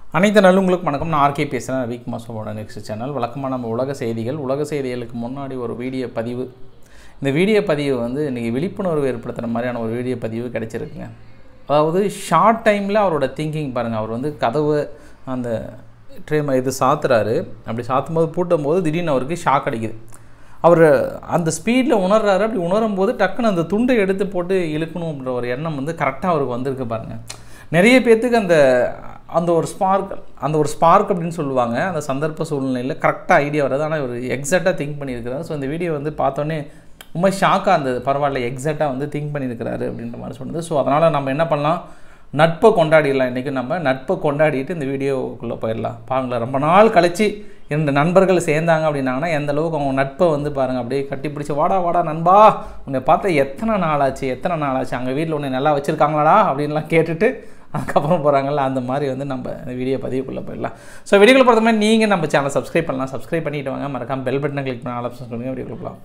அனைத்து நல்லவங்களுக்கு வணக்கம் நான் ஆர்கே பேசுகிறேன் ரவிக் மாசோட நெக்ஸ்ட் சேனல் வழக்கமாக நம்ம உலக செய்திகள் உலக செய்திகளுக்கு முன்னாடி ஒரு வீடியோ பதிவு இந்த வீடியோ பதிவு வந்து இன்றைக்கி விழிப்புணர்வு ஏற்படுத்துகிற மாதிரியான ஒரு வீடியோ பதிவு கிடச்சிருக்குங்க அதாவது ஷார்ட் டைமில் அவரோட திங்கிங் பாருங்கள் அவர் வந்து கதவு அந்த ட்ரே இது சாத்துறாரு அப்படி சாத்தும் போது பூட்டும் போது திடீர்னு அவருக்கு ஷாக் அடிக்குது அவர் அந்த ஸ்பீடில் உணர்றாரு அப்படி உணரும் போது டக்குன்னு அந்த துண்டை எடுத்து போட்டு இழுக்கணும் அப்படின்ற ஒரு எண்ணம் வந்து கரெக்டாக அவருக்கு வந்திருக்கு பாருங்கள் நிறைய பேர்த்துக்கு அந்த அந்த ஒரு ஸ்பார்க் அந்த ஒரு ஸ்பார்க் அப்படின்னு சொல்லுவாங்க அந்த சந்தர்ப்ப சூழ்நிலையில் கரெக்டாக ஐடியா வராது ஆனால் ஒரு எக்ஸாக்டாக திங்க் பண்ணியிருக்கிறாரு ஸோ இந்த வீடியோ வந்து பார்த்தோன்னே ரொம்ப ஷாக்காக இருந்தது பரவாயில்ல எக்ஸாக்டாக வந்து திங்க் பண்ணியிருக்கிறாரு அப்படின்ற மாதிரி சொன்னது ஸோ அதனால் நம்ம என்ன பண்ணலாம் நட்பை கொண்டாடிடலாம் இன்றைக்கி நம்ம நட்பை கொண்டாடிட்டு இந்த வீடியோக்குள்ளே போயிடலாம் பாருங்களேன் ரொம்ப நாள் கழித்து இரண்டு நண்பர்கள் சேர்ந்தாங்க அப்படின்னாங்கன்னா எந்த அளவுக்கு அவங்க நட்பை வந்து பாருங்கள் அப்படியே கட்டி பிடிச்சி வாடா வாடா நண்பா உன்னை பார்த்தா எத்தனை நாள் ஆச்சு எத்தனை நாள் ஆச்சு அங்கே வீட்டில் உன்னை நல்லா வச்சுருக்காங்களாடா அப்படின்லாம் கேட்டுட்டு அதுக்கப்புறம் போகிறாங்கல்ல அந்த மாதிரி வந்து நம்ம இந்த வீடியோ பதிவுக்குள்ளே போயிடலாம் ஸோ வீடியோக்குள்ள பொறுத்த மாதிரி நீங்கள் நம்ம சேனல் சப்ஸ்கிரைப் பண்ணலாம் சப்ஸ்கிரைப் பண்ணிட்டு வாங்க மறக்காம பெல் பட்டனை கிளிக் பண்ண ஆல் ஆப்ஷன் பண்ணுங்கள் வீடியோக்குள்ள போகலாம்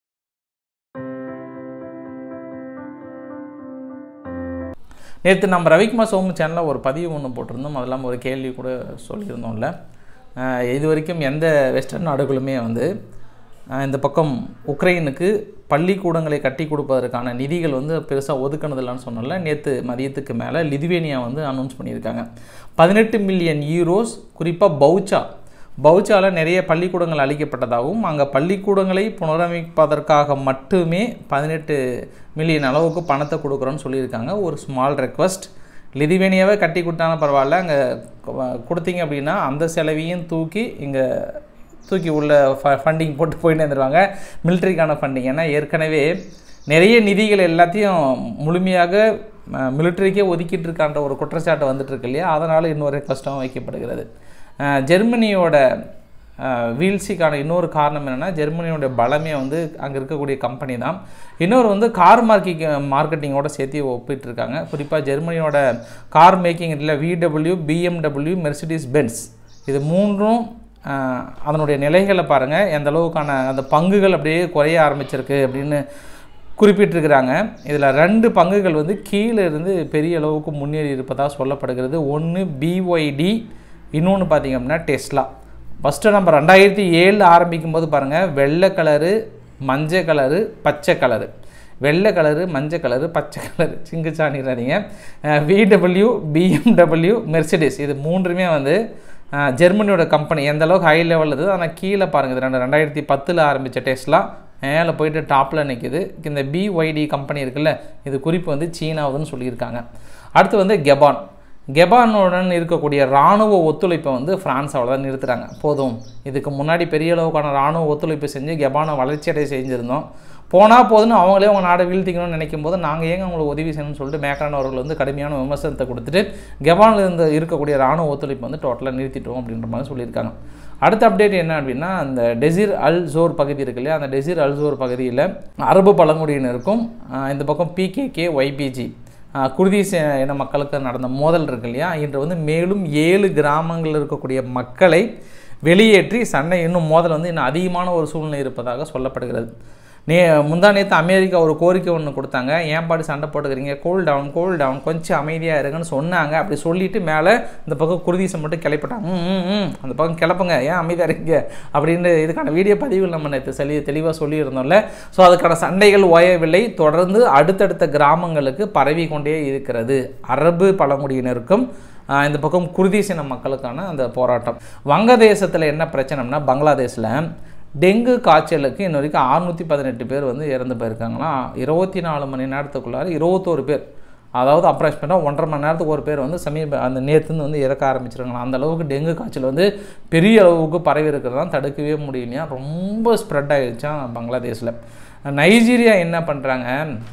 நேற்று நம்ம ரவிக்குமார் சோமு சேனலில் ஒரு பதிவு ஒன்று போட்டிருந்தோம் அது இல்லாமல் ஒரு கேள்வி கூட சொல்லியிருந்தோம்ல அஹ் இது வரைக்கும் எந்த வெஸ்டர்ன் நாடுகளுமே வந்து அஹ் இந்த பக்கம் உக்ரைனுக்கு பள்ளிக்கூடங்களை கட்டி கொடுப்பதற்கான நிதிகள் வந்து பெருசாக ஒதுக்கினதில்லன்னு சொன்னல நேற்று மதியத்துக்கு மேலே லிதுவேனியா வந்து அனௌன்ஸ் பண்ணியிருக்காங்க பதினெட்டு மில்லியன் யூரோஸ் குறிப்பாக பவுச்சா பவுச்சாவில் நிறைய பள்ளிக்கூடங்கள் அளிக்கப்பட்டதாகவும் அங்கே பள்ளிக்கூடங்களை புனரமைப்பதற்காக மட்டுமே பதினெட்டு மில்லியன் அளவுக்கு பணத்தை கொடுக்குறோன்னு சொல்லியிருக்காங்க ஒரு ஸ்மால் ரெக்வஸ்ட் லிதுவேனியாவை கட்டி கொடுத்தாலும் பரவாயில்ல அங்கே கொடுத்தீங்க அப்படின்னா அந்த செலவையும் தூக்கி இங்கே தூக்கி உள்ள ஃப ஃபண்டிங் போட்டு போயிட்டு வந்துடுவாங்க மிலிட்ரிக்கான ஃபண்டிங் ஏன்னா ஏற்கனவே நிறைய நிதிகள் எல்லாத்தையும் முழுமையாக மிலிட்ரிக்கே ஒதுக்கிட்டு இருக்கான்ற ஒரு குற்றச்சாட்டு வந்துட்டு இருக்கு இல்லையா அதனால் இன்னொரு ரெக்வஸ்ட்டாகவும் வைக்கப்படுகிறது அஹ் ஜெர்மனியோட அஹ், வீழ்ச்சிக்கான இன்னொரு காரணம் என்னென்னா ஜெர்மனியோட பலமே வந்து அங்கே இருக்கக்கூடிய கம்பெனி தான் இன்னொரு வந்து கார் மார்க்கிங் மார்க்கெட்டிங்கோட சேர்த்து ஒப்பிட்டுருக்காங்க குறிப்பாக ஜெர்மனியோட கார் மேக்கிங் இல்லை விடபிள்யூ பிஎம்டபிள்யூ மெர்சிடிஸ் பென்ஸ் இது மூன்றும் அஹ், அதனுடைய நிலைகளை பாருங்கள் எந்த அளவுக்கான அந்த பங்குகள் அப்படியே குறைய ஆரம்பிச்சிருக்கு அப்படின்னு குறிப்பிட்டிருக்கிறாங்க இதில் ரெண்டு பங்குகள் வந்து கீழே இருந்து பெரிய அளவுக்கு முன்னேறி இருப்பதாக சொல்லப்படுகிறது ஒன்று பிஒய்டி இன்னொன்று பார்த்தீங்க அப்படின்னா டெஸ்லா ஃபஸ்ட்டு நம்ம ரெண்டாயிரத்தி ஏழில் ஆரம்பிக்கும் போது பாருங்கள் வெள்ளை கலரு மஞ்சள் கலரு பச்சை கலரு வெள்ளை கலரு மஞ்சள் கலரு பச்சை கலரு சிங்குச்சானிடாதீங்க விடபிள்யூ பிஎம்டபிள்யூ மெர்சிடிஸ் இது மூன்றுமே வந்து அஹ், ஜெர்மனியோட கம்பெனி எந்த அளவுக்கு ஹை லெவலில் இருக்குது ஆனால் கீழே பாருங்கள் இது ரெண்டு ரெண்டாயிரத்தி பத்தில் ஆரம்பித்த டெஸ்லா மேலே போயிட்டு டாப்பில் நிற்கிது இந்த பிஒய்டி கம்பெனி இருக்குல்ல இது குறிப்பு வந்து சீனாவுதுன்னு சொல்லியிருக்காங்க அடுத்து வந்து கெபான் கெபானுடன் இருக்கக்கூடிய இராணுவ ஒத்துழைப்பை வந்து ஃப்ரான்ஸ் அவ்வளோதான் நிறுத்துகிறாங்க போதும் இதுக்கு முன்னாடி பெரிய அளவுக்கான இராணுவ ஒத்துழைப்பு செஞ்சு கெபானை வளர்ச்சியடை செஞ்சுருந்தோம் போனால் போதுன்னு அவங்களே அவங்க நாடை வீழ்த்திக்கணும்னு நினைக்கும் போது நாங்கள் ஏங்க அவங்களுக்கு உதவி செய்யணும்னு சொல்லிட்டு மேக்ரான் அவர்கள் வந்து கடுமையான விமர்சனத்தை கொடுத்துட்டு கெபானில் இருந்து இருக்கக்கூடிய இராணுவ ஒத்துழைப்பு வந்து டோட்டலாக நிறுத்திட்டோம் அப்படின்ற மாதிரி சொல்லியிருக்காங்க அடுத்த அப்டேட் என்ன அப்படின்னா அந்த டெசிர் அல் ஜோர் பகுதி இருக்கு இல்லையா அந்த டெசிர் அல் ஜோர் பகுதியில் அரபு பழங்குடியினருக்கும் ஆஹ், இந்த பக்கம் பிகேகே ஒய்பிஜி குர்தீஸ் இன மக்களுக்கு நடந்த மோதல் இருக்கு இல்லையா இன்று வந்து மேலும் ஏழு கிராமங்களில் இருக்கக்கூடிய மக்களை வெளியேற்றி சண்டை இன்னும் மோதல் வந்து இன்னும் அதிகமான ஒரு சூழ்நிலை இருப்பதாக சொல்லப்படுகிறது நே முந்தா நேற்று அமெரிக்கா ஒரு கோரிக்கை ஒன்று கொடுத்தாங்க ஏன் பாட்டு சண்டை போட்டுக்கிறீங்க கூல் டவுன் கூல் டவுன் கொஞ்சம் அமைதியாக இருங்கன்னு சொன்னாங்க அப்படி சொல்லிட்டு மேலே இந்த பக்கம் குருதீசம் மட்டும் கிளப்பிட்டாங்க ம், ம், ம் அந்த பக்கம் கிளப்புங்க ஏன் அமைதியாக இருக்கீங்க அப்படின்னு இதுக்கான வீடியோ பதிவுகள் நம்ம நேற்று செலி தெளிவாக சொல்லியிருந்தோம்ல ஸோ அதுக்கான சண்டைகள் ஓயவில்லை தொடர்ந்து அடுத்தடுத்த கிராமங்களுக்கு பரவி கொண்டே இருக்கிறது அரபு பழங்குடியினருக்கும் ஆஹ், இந்த பக்கம் குர்தீசின மக்களுக்கான அந்த போராட்டம் வங்கதேசத்தில் என்ன பிரச்சனைனா பங்களாதேஷில் டெங்கு காய்ச்சலுக்கு இன்ன வரைக்கும் அறுநூற்றி பதினெட்டு பேர் வந்து இறந்து போயிருக்காங்களாம் இருபத்தி நாலு மணி நேரத்துக்குள்ளார இருபத்தோரு பேர் அதாவது அப்ராக்சிமேட்டாக ஒன்றரை மணி நேரத்துக்கு ஒரு பேர் வந்து சமீப அந்த நேற்றுந்து வந்து இறக்க ஆரம்பிச்சிருக்கலாம் அந்த அளவுக்கு டெங்கு காய்ச்சல் வந்து பெரிய அளவுக்கு பரவி இருக்கிறதெல்லாம் தடுக்கவே முடியலையா ரொம்ப ஸ்ப்ரெட் ஆகிடுச்சான் பங்களாதேஷில் நைஜீரியா என்ன பண்ணுறாங்க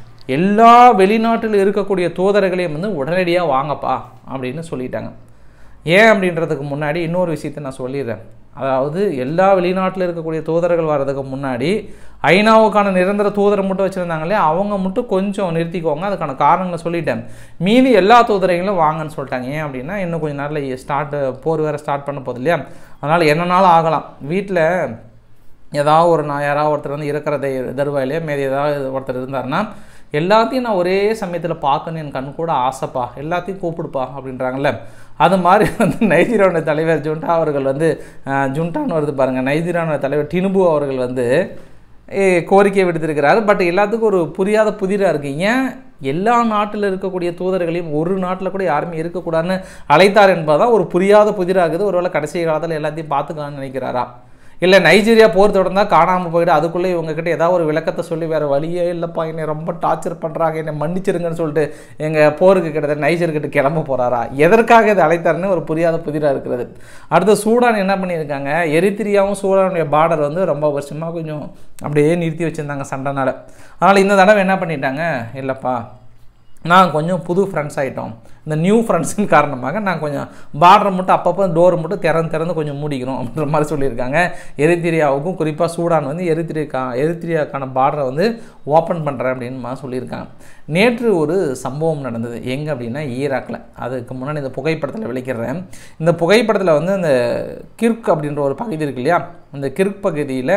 எல்லா வெளிநாட்டில் இருக்கக்கூடிய தூதர்களையும் வந்து உடனடியாக வாங்கப்பா அப்படின்னு சொல்லிட்டாங்க ஏன் அப்படின்றதுக்கு முன்னாடி இன்னொரு விஷயத்தை நான் சொல்லிடுறேன் அதாவது எல்லா வெளிநாட்டில் இருக்கக்கூடிய தூதர்கள் வர்றதுக்கு முன்னாடி ஐநாவுக்கான நிரந்தர தூதரை மட்டும் வச்சுருந்தாங்களே அவங்க மட்டும் கொஞ்சம் நிறுத்திக்கோங்க அதுக்கான காரணங்களை சொல்லிட்டேன் மீதி எல்லா தூதரைகளும் வாங்கன்னு சொல்லிட்டாங்க ஏன் அப்படின்னா இன்னும் கொஞ்சம் நாளில் ஸ்டார்ட் போர் வேறு ஸ்டார்ட் பண்ண போகுது இல்லையா அதனால் என்னன்னாலும் ஆகலாம் வீட்டில் ஏதாவது ஒரு நான் யாராவது ஒருத்தர் வந்து இருக்கிற தருவாயிலே மீதி ஏதாவது ஒருத்தர் இருந்தாருன்னா எல்லாத்தையும் நான் ஒரே சமயத்தில் பார்க்கணும் என் கண் கூட ஆசைப்பா எல்லாத்தையும் கூப்பிடுப்பா அப்படின்றாங்கல்ல அது மாதிரி வந்து நைஜீரியாவுடைய தலைவர் ஜுண்டா அவர்கள் வந்து அஹ், ஜுண்டான்னு வருது பாருங்கள் நைஜீரியாவுடைய தலைவர் டினுபு அவர்கள் வந்து ஏ, கோரிக்கை விடுத்திருக்கிறாரு பட் எல்லாத்துக்கும் ஒரு புரியாத புதிராக இருக்குது ஏன் எல்லா நாட்டில் இருக்கக்கூடிய தூதர்களையும் ஒரு நாட்டில் கூட யாருமே இருக்கக்கூடாதுன்னு அழைத்தார் என்பதுதான் ஒரு புரியாத புதிராகுது ஒருவேளை கடைசி காலத்தில் எல்லாத்தையும் பார்த்துக்கலாம்னு நினைக்கிறாரா இல்லை நைஜீரியா போர் தொடர்ந்தா காணாமல் போயிட்டு அதுக்குள்ளே இவங்ககிட்ட ஏதாவது ஒரு விளக்கத்தை சொல்லி வேறு வழியே இல்லைப்பா என்னை ரொம்ப டார்ச்சர் பண்ணுறாங்க என்னை மன்னிச்சிருங்கன்னு சொல்லிட்டு எங்கள் போருக்கு கிட்டத்தட்ட நைஜர்கிட்ட கிளம்ப போகிறாரா எதற்காக இதை அழைத்தாருன்னு ஒரு புரியாத புதிராக இருக்கிறது அடுத்து சூடான் என்ன பண்ணியிருக்காங்க எரித்திரியாவும் சூடானுடைய பார்டர் வந்து ரொம்ப வருஷமாக கொஞ்சம் அப்படியே நிறுத்தி வச்சுருந்தாங்க சண்டைனால அதனால் இந்த தடவை என்ன பண்ணிட்டாங்க இல்லைப்பா நான் கொஞ்சம் புது ஃப்ரெண்ட்ஸ் ஆகிட்டோம் இந்த நியூ ஃப்ரெண்ட்ஸின் காரணமாக நான் கொஞ்சம் பார்டரை மட்டும் அப்பப்போ டோர் மட்டும் திறந்து திறந்து கொஞ்சம் மூடிக்கிறோம் அப்படின்ற மாதிரி சொல்லியிருக்காங்க எரித்திரியாவுக்கும் குறிப்பாக சூடான் வந்து எரித்திரிக்கா எரித்திரியாக்கான பார்டரை வந்து ஓப்பன் பண்ணுறேன் அப்படின்னு மாதிரி சொல்லியிருக்காங்க நேற்று ஒரு சம்பவம் நடந்தது எங்கே அப்படின்னா ஈராக்கில் அதுக்கு முன்னாடி இந்த புகைப்படத்தில் விளைக்கிறேன் இந்த புகைப்படத்தில் வந்து இந்த கிர்க் அப்படின்ற ஒரு பகுதி இருக்கு இல்லையா இந்த கிர்க் பகுதியில்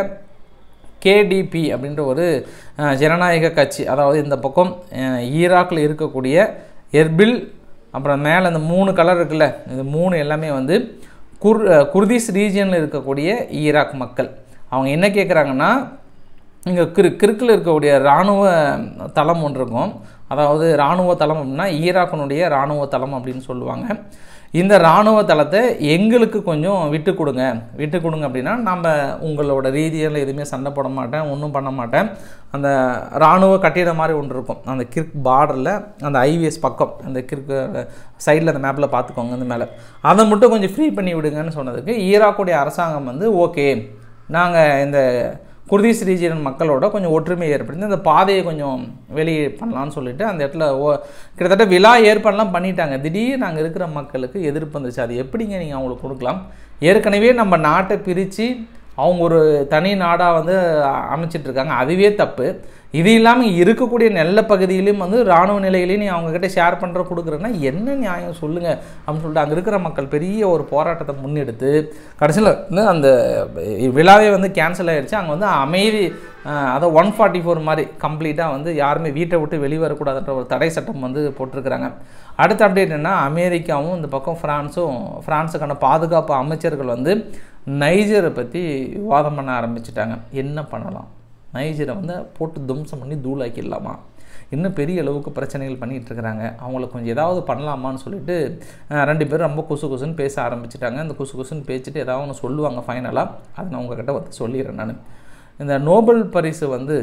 கேடிபி அப்படின்ற ஒரு அஹ், ஜனநாயக கட்சி அதாவது இந்த பக்கம் அஹ், ஈராக்கில் இருக்கக்கூடிய எர்பில் அப்புறம் மேலே இந்த மூணு கலர் இருக்குல்ல இது மூணு எல்லாமே வந்து குர் அஹ், குர்திஸ் ரீஜியனில் இருக்கக்கூடிய ஈராக் மக்கள் அவங்க என்ன கேட்குறாங்கன்னா இங்கே கிரு கிறுக்கில் இருக்கக்கூடிய இராணுவ தளம் ஒன்று இருக்கும் அதாவது இராணுவ தளம் அப்படின்னா ஈராக்கினுடைய இராணுவ தளம் அப்படின்னு சொல்லுவாங்க இந்த இராணுவ தளத்தை எங்களுக்கு கொஞ்சம் விட்டு கொடுங்க விட்டு கொடுங்க அப்படின்னா நம்ம உங்களோட ரீதியில் எதுவுமே சண்டை போட மாட்டேன் ஒன்றும் பண்ண மாட்டேன் அந்த இராணுவ கட்டிடம் மாதிரி ஒன்று இருக்கும் அந்த கிர்க் பார்டரில் அந்த ஐவிஎஸ் பக்கம் அந்த கிர்க் சைடில் அந்த மேப்பில் பார்த்துக்கோங்க அந்த மேலே அதை மட்டும் கொஞ்சம் ஃப்ரீ பண்ணி விடுங்கன்னு சொன்னதுக்கு ஈராக்குடைய அரசாங்கம் வந்து ஓகே நாங்கள் இந்த குர்திஸ் ரீஜியன் மக்களோட கொஞ்சம் ஒற்றுமை ஏற்படுத்தி அந்த பாதையை கொஞ்சம் வெளியே பண்ணலான்னு சொல்லிட்டு அந்த இடத்துல ஓ கிட்டத்தட்ட விழா ஏற்பாடுலாம் பண்ணிட்டாங்க திடீர்னு நாங்கள் இருக்கிற மக்களுக்கு எதிர்ப்பு வந்துச்சு அது எப்படிங்க நீங்கள் அவங்களுக்கு கொடுக்கலாம் ஏற்கனவே நம்ம நாட்டை பிரித்து அவங்க ஒரு தனி நாடாக வந்து அ- அமைச்சிட்டு இருக்காங்க அதுவே தப்பு இது இல்லாமல் இருக்கக்கூடிய நெல்ல பகுதியிலையும் வந்து இராணுவ நிலையிலையும் நீ அவங்கக்கிட்ட ஷேர் பண்ணுற கொடுக்குறேன்னா என்ன நியாயம் சொல்லுங்கள் அப்படின்னு சொல்லிட்டு அங்கே இருக்கிற மக்கள் பெரிய ஒரு போராட்டத்தை முன்னெடுத்து கடைசியில் வந்து அந்த விழாவே வந்து கேன்சல் ஆயிடுச்சு அங்கே வந்து அமைதி அஹ், அதை ஒன் ஃபார்ட்டி ஃபோர் மாதிரி கம்ப்ளீட்டாக வந்து யாருமே வீட்டை விட்டு வெளியே வரக்கூடாதுன்ற ஒரு தடை சட்டம் வந்து போட்டிருக்கிறாங்க அடுத்த அப்டேட் என்ன அமெரிக்காவும் இந்த பக்கம் ஃப்ரான்ஸும் ஃப்ரான்ஸுக்கான பாதுகாப்பு அமைச்சர்கள் வந்து நைஜரை பற்றி விவாதம் பண்ண ஆரம்பிச்சிட்டாங்க என்ன பண்ணலாம் நைஜரை வந்து போட்டு தும்சம் பண்ணி தூளாக்கிடலாமா இன்னும் பெரிய அளவுக்கு பிரச்சனைகள் பண்ணிகிட்டு இருக்கிறாங்க அவங்களுக்கு கொஞ்சம் ஏதாவது பண்ணலாமான்னு சொல்லிட்டு அஹ், ரெண்டு பேரும் ரொம்ப குசு குசுன்னு பேச ஆரம்பிச்சிட்டாங்க அந்த குசு குசுன்னு பேசிட்டு ஏதாவது ஒன்று சொல்லுவாங்க ஃபைனலாக அதை நான் உங்ககிட்ட வந்து சொல்லிடுறேன் நான் இந்த நோபல் பரிசு வந்து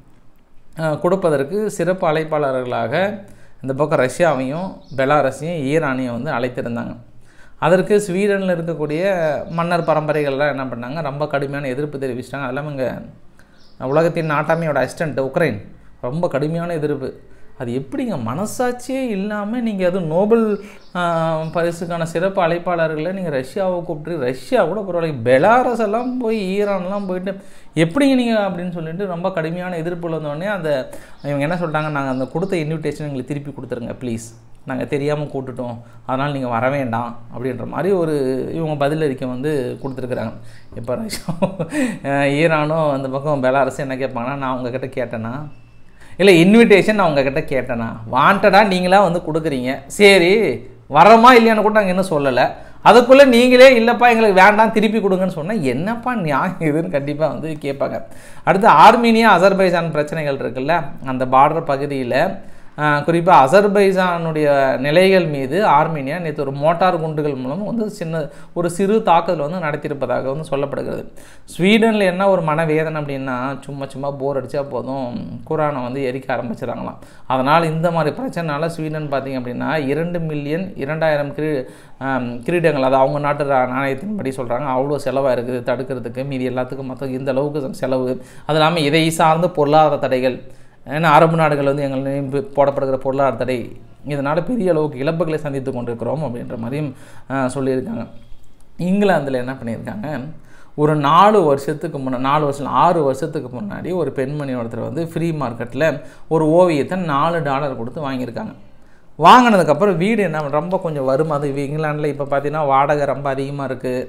அஹ், கொடுப்பதற்கு சிறப்பு அழைப்பாளர்களாக இந்த பக்கம் ரஷ்யாவையும் பெலாரஸையும் ஈரானையும் வந்து அழைத்திருந்தாங்க அதற்கு ஸ்வீடனில் இருக்கக்கூடிய மன்னர் பரம்பரைகள்லாம் என்ன பண்ணாங்க ரொம்ப கடுமையான எதிர்ப்பு தெரிவிச்சிட்டாங்க அதெல்லாம் இங்கே உலகத்தின் நாட்டாமையோட அசிஸ்டண்ட் உக்ரைன் ரொம்ப கடுமையான எதிர்ப்பு அது எப்படிங்க மனசாட்சியே இல்லாமல் நீங்கள் அதுவும் நோபல் ஆஹ், பரிசுக்கான சிறப்பு அழைப்பாளர்களை நீங்கள் ரஷ்யாவை கூப்பிட்டு ரஷ்யா கூட பரவாயில்ல பெலாரஸ் எல்லாம் போய் ஈரான்லாம் போயிட்டு எப்படிங்க நீங்கள் அப்படின்னு சொல்லிட்டு ரொம்ப கடுமையான எதிர்ப்புல வந்தோடனே அந்த இவங்க என்ன சொல்லிட்டாங்க நாங்கள் அந்த கொடுத்த இன்விடேஷன் எங்களுக்கு திருப்பி கொடுத்துருங்க ப்ளீஸ் நாங்கள் தெரியாமல் கூட்டுட்டோம் அதனால் நீங்கள் வர வேண்டாம் அப்படின்ற மாதிரி ஒரு இவங்க பதில் அறிக்கை வந்து கொடுத்துருக்குறாங்க இப்போ ரஷ்யா அஹ் ஈரானும் அந்த பக்கம் பெலாரஸ் என்ன கேட்பாங்கன்னா நான் உங்ககிட்ட கேட்டேன்னா இல்லை இன்விடேஷன் நான் உங்ககிட்ட கேட்டேனா வாண்டடாக நீங்களா வந்து கொடுக்குறீங்க சரி வரமா இல்லையான்னு கூட நாங்கள் இன்னும் சொல்லலை அதுக்குள்ளே நீங்களே இல்லைப்பா எங்களுக்கு வேண்டாம் திருப்பி கொடுங்கன்னு சொன்னால் என்னப்பா நியாயம் இதுன்னு கண்டிப்பாக வந்து கேட்பாங்க அடுத்து ஆர்மீனியா அசர்பைஜான் பிரச்சனைகள் இருக்குல்ல அந்த பார்டர் பகுதியில் குறிப்பாக அசர்பைஜானுடைய நிலைகள் மீது ஆர்மீனியா நேற்று ஒரு மோட்டார் குண்டுகள் மூலம் வந்து சின்ன ஒரு சிறு தாக்குதல் வந்து நடத்தியிருப்பதாக வந்து சொல்லப்படுகிறது ஸ்வீடனில் என்ன ஒரு மனவேதனை அப்படின்னா சும்மா சும்மா போர் அடித்தா போதும் குரானை வந்து எரிக்க ஆரம்பிச்சிடறாங்களாம் அதனால் இந்த மாதிரி பிரச்சனைனால ஸ்வீடன் பார்த்தீங்க அப்படின்னா இரண்டு மில்லியன் இரண்டாயிரம் கிரீ ஆம், கிரீடங்கள் அது அவங்க நாட்டு ரா- நாணயத்தின்படி சொல்கிறாங்க அவ்வளோ செலவாக இருக்குது தடுக்கிறதுக்கு மீதி எல்லாத்துக்கும் மொத்தம் இந்த அளவுக்கு செலவு அது இல்லாமல் இதை சார்ந்த பொருளாதார தடைகள் ஏன்னா அரபு நாடுகள் வந்து எங்கள் மீது போடப்படுகிற பொருளாதார தடை இதனால் பெரிய அளவுக்கு இழப்புகளை சந்தித்து கொண்டிருக்கிறோம் அப்படின்ற மாதிரியும் ஆஹ், சொல்லியிருக்காங்க இங்கிலாந்தில் என்ன பண்ணியிருக்காங்க ஒரு நாலு வருஷத்துக்கு முன்னாடி நாலு வருஷம் ஆறு வருஷத்துக்கு முன்னாடி ஒரு பெண்மணி ஒருத்தர் வந்து ஃப்ரீ மார்க்கெட்டில் ஒரு ஓவியத்தை நாலு டாலர் கொடுத்து வாங்கியிருக்காங்க வாங்கினதுக்கப்புறம் வீடு என்ன ரொம்ப கொஞ்சம் வரும் அது இங்கிலாண்டில் இப்போ பார்த்தீங்கன்னா வாடகை ரொம்ப அதிகமாக இருக்குது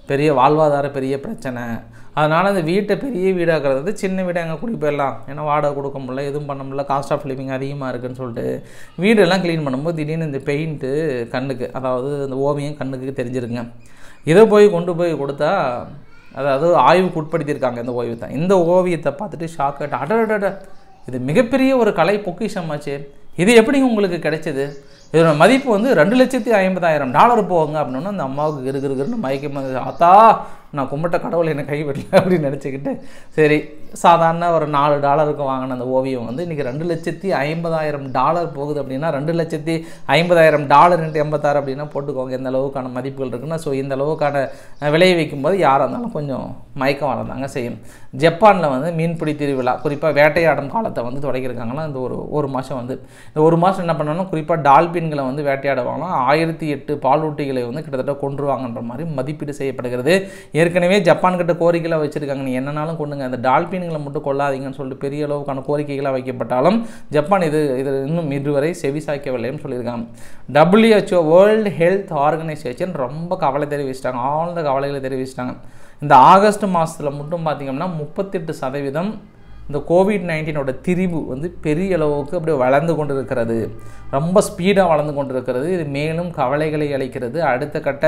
பெரிய வாழ்வாதார பெரிய பிரச்சனை அதனால் அந்த வீட்டை பெரிய வீடாக்குறது வந்து சின்ன வீடை அங்கே குடி போயிடலாம் ஏன்னா வாடகை கொடுக்க முடியல எதுவும் பண்ண முடியல காஸ்ட் ஆஃப் லிவிங் அதிகமாக இருக்குன்னு சொல்லிட்டு வீடெல்லாம் க்ளீன் பண்ணும்போது திடீர்னு இந்த பெயிண்ட்டு கண்ணுக்கு அதாவது இந்த ஓவியம் கண்ணுக்கு தெரிஞ்சிருங்க இதை போய் கொண்டு போய் கொடுத்தா அதாவது ஆய்வுக்கு உட்படுத்தியிருக்காங்க இந்த ஓவியத்தை இந்த ஓவியத்தை பார்த்துட்டு ஷாக் ஆகிட்டு அடடட இது மிகப்பெரிய ஒரு கலை பொக்கிஷமாச்சு இது எப்படி உங்களுக்கு கிடைச்சது இதோட மதிப்பு வந்து ரெண்டு லட்சத்தி ஐம்பதாயிரம் டாலர் போகுங்க அப்படின்னா அந்த அம்மாவுக்கு இருக்கு இருக்குன்னு மயக்கம் வந்து ஆத்தா நான் கும்பிட்ட கடவுள் என்னை கைவிடல அப்படின்னு நினச்சிக்கிட்டு சரி சாதாரண ஒரு நாலு டாலருக்கு வாங்கின அந்த ஓவியம் வந்து இன்றைக்கி ரெண்டு லட்சத்தி ஐம்பதாயிரம் டாலர் போகுது அப்படின்னா ரெண்டு லட்சத்தி ஐம்பதாயிரம் டாலர் இன்ட்டு எண்பத்தாறு அப்படின்னா போட்டுக்கோங்க எந்த அளவுக்கான மதிப்புகள் இருக்குன்னா ஸோ இந்த அளவுக்கான விலையை வைக்கும்போது யாராக இருந்தாலும் கொஞ்சம் மயக்கம் வரதாங்க செய்யும் ஜப்பானில் வந்து மீன்பிடி திருவிழா குறிப்பாக வேட்டையாடும் காலத்தை வந்து தொடங்கியிருக்காங்களா இந்த ஒரு ஒரு மாதம் வந்து இந்த ஒரு மாதம் என்ன பண்ணணும் குறிப்பாக டால்பின்களை வந்து வேட்டையாடுவாங்களாம் ஆயிரத்தி எட்டு பாலூட்டிகளை வந்து கிட்டத்தட்ட கொன்றுவாங்கன்ற மாதிரி மதிப்பீடு செய்யப்படுகிறது ஏற்கனவே ஜப்பான் கிட்ட கோரிக்கைகளை வச்சுருக்காங்க நீ என்னனாலும் கொண்டுங்க அந்த டால்பின்களை மட்டும் கொள்ளாதீங்கன்னு சொல்லிட்டு பெரிய அளவுக்கான கோரிக்கைகளாக வைக்கப்பட்டாலும் ஜப்பான் இது இது இன்னும் இதுவரை செவிசாய்க்கவில்லைன்னு சொல்லியிருக்காங்க டபிள்யூஹெச்ஓ வேர்ல்டு ஹெல்த் ஆர்கனைசேஷன் ரொம்ப கவலை தெரிவிச்சிட்டாங்க ஆழ்ந்த கவலைகளை தெரிவிச்சிட்டாங்க இந்த ஆகஸ்ட் மாதத்தில் மட்டும் பார்த்திங்கன்னா முப்பத்தெட்டு சதவீதம் இந்த கோவிட் நைன்டீனோட திரிவு வந்து பெரிய அளவுக்கு அப்படியே வளர்ந்து கொண்டு இருக்கிறது ரொம்ப ஸ்பீடாக வளர்ந்து கொண்டு இருக்கிறது இது மேலும் கவலைகளை அளிக்கிறது அடுத்த கட்ட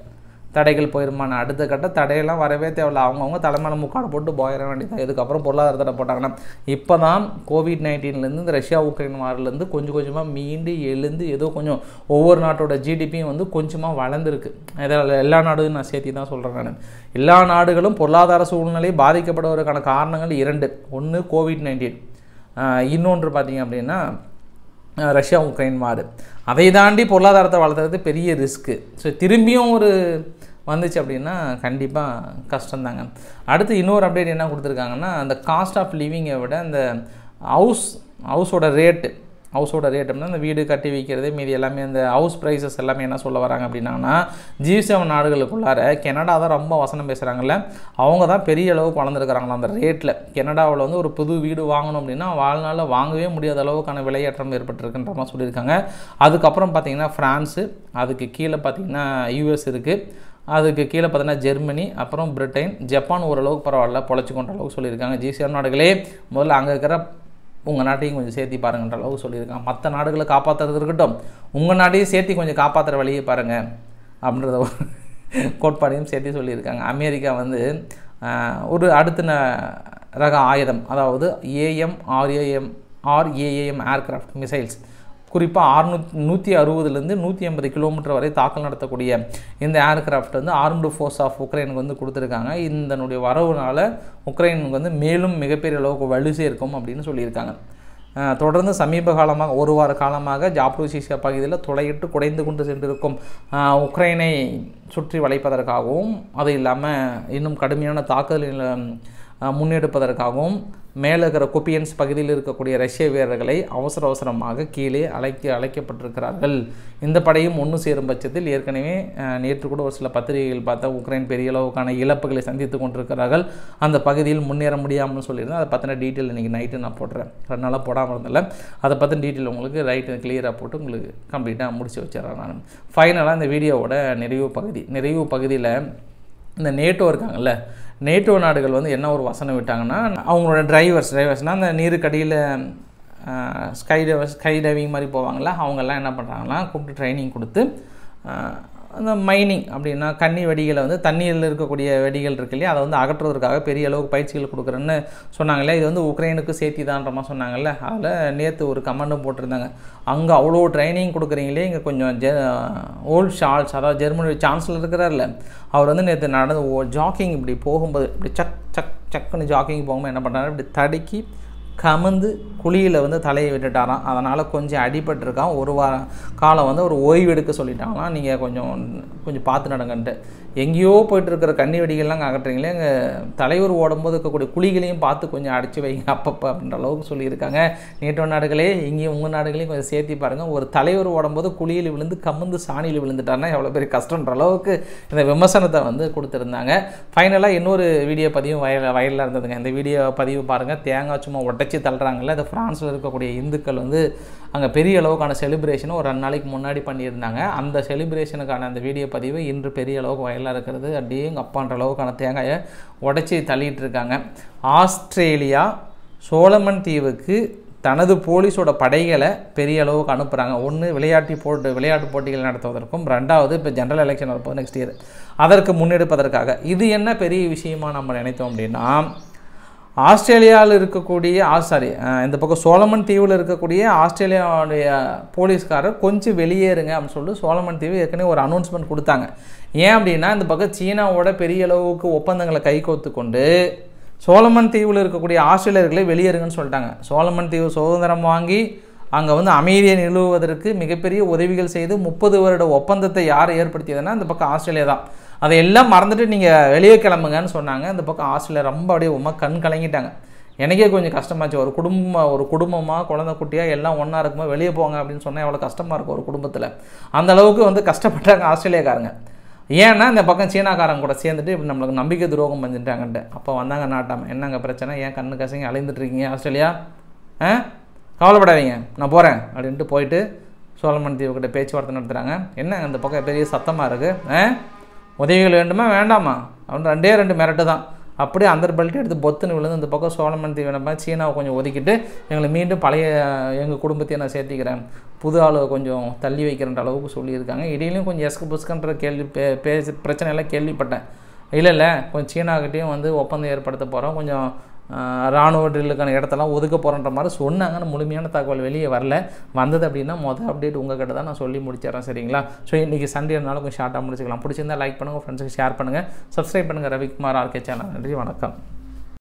தடைகள் போயிருமான அடுத்த கட்ட தடையெல்லாம் வரவே தேவையில்ல அவங்கவுங்க தலைமையில முக்காடு போட்டு போயிட வேண்டியது இதுக்கப்புறம் பொருளாதார தடை போட்டாங்கன்னா இப்போ தான் கோவிட் நைன்டீன்லேருந்து இந்த ரஷ்யா உக்ரைன் வாரிலேருந்து கொஞ்சம் கொஞ்சமாக மீண்டு எழுந்து ஏதோ கொஞ்சம் ஒவ்வொரு நாட்டோட ஜிடிபியும் வந்து கொஞ்சமாக வளர்ந்துருக்கு இதில் எல்லா நாடுகளும் நான் சேர்த்தி தான் சொல்கிறேன் நான் எல்லா நாடுகளும் பொருளாதார சூழ்நிலை பாதிக்கப்படுவதற்கான காரணங்கள் இரண்டு ஒன்று கோவிட் நைன்டீன் இன்னொன்று பார்த்தீங்க அப்படின்னா ரஷ்யா உக்ரைன் மாறு அதை தாண்டி பொருளாதாரத்தை வளர்த்துறது பெரிய ரிஸ்க்கு ஸோ திரும்பியும் ஒரு வந்துச்சு அப்படின்னா கண்டிப்பாக கஷ்டம்தாங்க அடுத்து இன்னொரு அப்டேட் என்ன கொடுத்துருக்காங்கன்னா அந்த காஸ்ட் ஆஃப் லிவிங்கை விட அந்த ஹவுஸ் ஹவுஸோட ரேட்டு ஹவுஸோட ரேட் அப்படின்னா அந்த வீடு கட்டி வைக்கிறது மீதி எல்லாமே அந்த ஹவுஸ் ப்ரைஸஸ் எல்லாமே என்ன சொல்ல வராங்க அப்படின்னா ஜி செவன் நாடுகளுக்குள்ளார கெனடா தான் ரொம்ப வசனம் பேசுகிறாங்கல்ல அவங்க தான் பெரிய அளவுக்கு வளர்ந்துருக்குறாங்களா அந்த ரேட்டில் கெனடாவில் வந்து ஒரு புது வீடு வாங்கணும் அப்படின்னா வாழ்நாளில் வாங்கவே முடியாத அளவுக்கான விலையேற்றம் ஏற்பட்டிருக்குன்ற மாதிரி சொல்லியிருக்காங்க அதுக்கப்புறம் பார்த்தீங்கன்னா ஃப்ரான்ஸு அதுக்கு கீழே பார்த்தீங்கன்னா யூஎஸ் இருக்குது அதுக்கு கீழே பார்த்தீங்கன்னா ஜெர்மனி அப்புறம் பிரிட்டன் ஜப்பான் ஓரளவுக்கு பரவாயில்ல பொழைச்சி கொண்ட அளவுக்கு சொல்லியிருக்காங்க ஜிசிஆர் நாடுகளே முதல்ல அங்கே இருக்கிற உங்கள் நாட்டையும் கொஞ்சம் சேர்த்தி பாருங்கன்ற அளவு சொல்லியிருக்காங்க மற்ற நாடுகளை காப்பாற்றுறது இருக்கட்டும் உங்கள் நாட்டையும் சேர்த்தி கொஞ்சம் காப்பாற்றுற வழியை பாருங்கள் அப்படின்றத ஒரு கோட்பாடையும் சேர்த்து சொல்லியிருக்காங்க அமெரிக்கா வந்து ஒரு அடுத்த ரக ஆயுதம் அதாவது AM RAM RAAM aircraft missiles குறிப்பாக அறுநூத் நூற்றி அறுபதுலேருந்து நூற்றி ஐம்பது கிலோமீட்டர் வரை தாக்கல் நடத்தக்கூடிய இந்த ஏர்கிராஃப்ட் வந்து ஆர்ம்டு ஃபோர்ஸ் ஆஃப் உக்ரைனுக்கு வந்து கொடுத்துருக்காங்க இதனுடைய வரவுனால உக்ரைனுக்கு வந்து மேலும் மிகப்பெரிய அளவுக்கு வலு சேர்க்கும் அப்படின்னு சொல்லியிருக்காங்க தொடர்ந்து சமீப காலமாக ஒரு வார காலமாக ஜாப்ரூசிசியா பகுதியில் துளையிட்டு குடைந்து கொண்டு சென்றிருக்கும் உக்ரைனை சுற்றி வளைப்பதற்காகவும் அது இல்லாமல் இன்னும் கடுமையான தாக்குதலில் முன்னெடுப்பதற்காகவும் மேலே இருக்கிற குப்பியன்ஸ் பகுதியில் இருக்கக்கூடிய ரஷ்ய வீரர்களை அவசர அவசரமாக கீழே அழைக்க அழைக்கப்பட்டிருக்கிறார்கள் இந்த படையும் ஒன்று சேரும் பட்சத்தில் ஏற்கனவே நேற்று கூட ஒரு சில பத்திரிகைகள் பார்த்தா உக்ரைன் பெரிய அளவுக்கான இழப்புகளை சந்தித்து கொண்டிருக்கிறார்கள் அந்த பகுதியில் முன்னேற முடியாமல் சொல்லியிருந்தேன் அதை பற்றின டீட்டெயில் இன்றைக்கி நைட்டு நான் போடுறேன் ரெண்டு நாளாக போடாமல் இருந்ததில்ல அதை பற்றின டீட்டெயில் உங்களுக்கு ரைட்டு கிளியராக போட்டு உங்களுக்கு கம்ப்ளீட்டாக முடிச்சு வச்சிடறேன் நான் ஃபைனலாக இந்த வீடியோவோட நிறைவு பகுதி நிறைவு பகுதியில் இந்த நேட்டோ இருக்காங்கல்ல நேட்டோ நாடுகள் வந்து என்ன ஒரு வசனம் விட்டாங்கன்னா அவங்களோட டிரைவர்ஸ் டிரைவர்ஸ்னால் அந்த நீருக்கடியில் ஸ்கை டைவர்ஸ் ஸ்கை டைவிங் மாதிரி போவாங்கள்ல அவங்கெல்லாம் என்ன பண்ணுறாங்கன்னா கூப்பிட்டு ட்ரைனிங் கொடுத்து அந்த மைனிங் அப்படின்னா கன்னி வெடிகளை வந்து தண்ணீரில் இருக்கக்கூடிய வெடிகள் இருக்கு இல்லையா அதை வந்து அகற்றுவதற்காக பெரிய அளவுக்கு பயிற்சிகள் கொடுக்குறேன்னு சொன்னாங்கல்ல இது வந்து உக்ரைனுக்கு சேர்த்தி தான்ற மாதிரி சொன்னாங்கல்ல அதில் நேற்று ஒரு கமெண்டும் போட்டிருந்தாங்க அங்கே அவ்வளோ ட்ரைனிங் கொடுக்குறீங்களே இங்கே கொஞ்சம் ஜெ ஓல்ட் ஷார்ட்ஸ் அதாவது ஜெர்மனி சான்சலர் இருக்கிறார்ல அவர் வந்து நேற்று நடந்து ஜாக்கிங் இப்படி போகும்போது இப்படி சக் சக் சக்குன்னு ஜாக்கிங் போகும்போது என்ன பண்ணுறாரு இப்படி தடுக்கி கமந்து குழியில் வந்து தலையை விட்டுட்டாராம் அதனால் கொஞ்சம் அடிபட்டிருக்கான் ஒரு வார காலம் வந்து ஒரு ஓய்வு எடுக்க சொல்லிட்டாங்களாம் நீங்கள் கொஞ்சம் கொஞ்சம் பார்த்து நடங்கன்ட்டு எங்கேயோ போயிட்டு இருக்கிற கண்ணி வெடிகள்லாம் அகற்றுறீங்களே எங்கள் தலைவர் ஓடும்போது இருக்கக்கூடிய குழிகளையும் பார்த்து கொஞ்சம் அடித்து வைங்க அப்பப்போ அப்படின்ற அளவுக்கு சொல்லியிருக்காங்க நேட்டோ நாடுகளே இங்கேயும் உங்கள் நாடுகளையும் கொஞ்சம் சேர்த்தி பாருங்கள் ஒரு தலைவர் ஓடும்போது குழியில் விழுந்து கமுந்து சாணியில் விழுந்துட்டாருன்னா எவ்வளோ பெரிய கஷ்டன்ற அளவுக்கு இந்த விமர்சனத்தை வந்து கொடுத்துருந்தாங்க ஃபைனலாக இன்னொரு வீடியோ பதிவும் வயல் வயலில் இருந்ததுங்க இந்த வீடியோ பதிவு பாருங்கள் தேங்காய் சும்மா ஒட்டை உடைச்சி தள்ளுறாங்கல்ல அது ஃப்ரான்ஸில் இருக்கக்கூடிய இந்துக்கள் வந்து அங்கே பெரிய அளவுக்கான செலிப்ரேஷனை ஒரு ரெண்டு நாளைக்கு முன்னாடி பண்ணியிருந்தாங்க அந்த செலிப்ரேஷனுக்கான அந்த வீடியோ பதிவு இன்று பெரிய அளவுக்கு வயலாக இருக்கிறது அப்படியே எங்கள் அப்பான்ற அளவுக்கான தேங்காயை உடைச்சி தள்ளிட்டு இருக்காங்க ஆஸ்திரேலியா சோலமன் தீவுக்கு தனது போலீஸோட படைகளை பெரிய அளவுக்கு அனுப்புகிறாங்க ஒன்று விளையாட்டு போட்டு விளையாட்டு போட்டிகள் நடத்துவதற்கும் ரெண்டாவது இப்போ ஜென்ரல் எலெக்ஷன் வரப்போகுது நெக்ஸ்ட் இயர் அதற்கு முன்னெடுப்பதற்காக இது என்ன பெரிய விஷயமா நம்ம நினைத்தோம் அப்படின்னா ஆஸ்திரேலியாவில் இருக்கக்கூடிய ஆ சாரி இந்த பக்கம் சோலமன் தீவில் இருக்கக்கூடிய ஆஸ்திரேலியாவுடைய போலீஸ்காரர் கொஞ்சம் வெளியேறுங்க அப்படின்னு சொல்லிட்டு சோலமன் தீவு ஏற்கனவே ஒரு அனௌன்ஸ்மெண்ட் கொடுத்தாங்க ஏன் அப்படின்னா இந்த பக்கம் சீனாவோட பெரிய அளவுக்கு ஒப்பந்தங்களை கைகோத்து கொண்டு சோலமன் தீவில் இருக்கக்கூடிய ஆஸ்திரேலியர்களை வெளியேறுங்கன்னு சொல்லிட்டாங்க சோலமன் தீவு சுதந்திரம் வாங்கி அங்கே வந்து அமைதியை நிறுவுவதற்கு மிகப்பெரிய உதவிகள் செய்து முப்பது வருட ஒப்பந்தத்தை யார் ஏற்படுத்தியதுன்னா இந்த பக்கம் ஆஸ்திரேலியா தான் அதையெல்லாம் மறந்துட்டு நீங்கள் வெளியே கிளம்புங்கன்னு சொன்னாங்க இந்த பக்கம் ஆஸ்திரேலியா ரொம்ப அப்படியே உமா கண் கலங்கிட்டாங்க எனக்கே கொஞ்சம் கஷ்டமாச்சு ஒரு குடும்பம் ஒரு குடும்பமாக குழந்தை குட்டியாக எல்லாம் ஒன்றா இருக்கும்போது வெளியே போங்க அப்படின்னு சொன்னால் எவ்வளோ கஷ்டமாக இருக்கும் ஒரு குடும்பத்தில் அந்த அளவுக்கு வந்து கஷ்டப்பட்டாங்க ஆஸ்திரேலியாக்காரங்க ஏன்னா இந்த பக்கம் சீனாக்காரங்க கூட சேர்ந்துட்டு இப்படி நம்மளுக்கு நம்பிக்கை துரோகம் பண்ணிட்டாங்கன்ட்டு அப்போ வந்தாங்க நாட்டாம என்னங்க பிரச்சனை ஏன் கண்ணு கசங்க அலைந்துட்டு இருக்கீங்க ஆஸ்திரேலியா ஆ கவலைப்படாதீங்க நான் போகிறேன் அப்படின்ட்டு போயிட்டு சோழமன் தீவுக்கிட்ட பேச்சுவார்த்தை நடத்துகிறாங்க என்ன இந்த பக்கம் பெரிய சத்தமாக இருக்குது ஆ உதவிகள் வேண்டுமா வேண்டாமா அவன் ரெண்டே ரெண்டு மிரட்டு தான் அப்படியே அந்த பெல்ட் எடுத்து பொத்துன்னு விழுந்து இந்த பக்கம் சோழமன் தீவு நம்ம சீனாவை கொஞ்சம் ஒதுக்கிட்டு எங்களை மீண்டும் பழைய எங்கள் குடும்பத்தையும் நான் சேர்த்திக்கிறேன் புது ஆளை கொஞ்சம் தள்ளி வைக்கிறன்ற அளவுக்கு சொல்லியிருக்காங்க இடையிலையும் கொஞ்சம் எஸ்கு புஸ்கன்ற கேள்வி பே பேச பிரச்சனையெல்லாம் கேள்விப்பட்டேன் இல்லை இல்லை கொஞ்சம் சீனாக்கிட்டேயும் வந்து ஒப்பந்தம் ஏற்படுத்த போகிறோம் கொஞ்சம் இராணுவ ட்ரில்லுக்கான இடத்தெல்லாம் ஒதுக்க போகிறன்ற மாதிரி சொன்னாங்க ஆனால் முழுமையான தகவல் வெளியே வரல வந்தது அப்படின்னா மொதல் அப்டேட் உங்கள் கிட்ட தான் நான் சொல்லி முடிச்சிடறேன் சரிங்களா ஸோ இன்றைக்கி சண்டேனாலும் கொஞ்சம் ஷார்ட்டாக முடிச்சுக்கலாம் பிடிச்சிருந்தா லைக் பண்ணுங்கள் ஃப்ரெண்ட்ஸுக்கு ஷேர் பண்ணுங்கள் சப்ஸ்கிரைப் பண்ணுங்கள் ரவிக்குமார் ஆர்கே சேனல் நன்றி வணக்கம்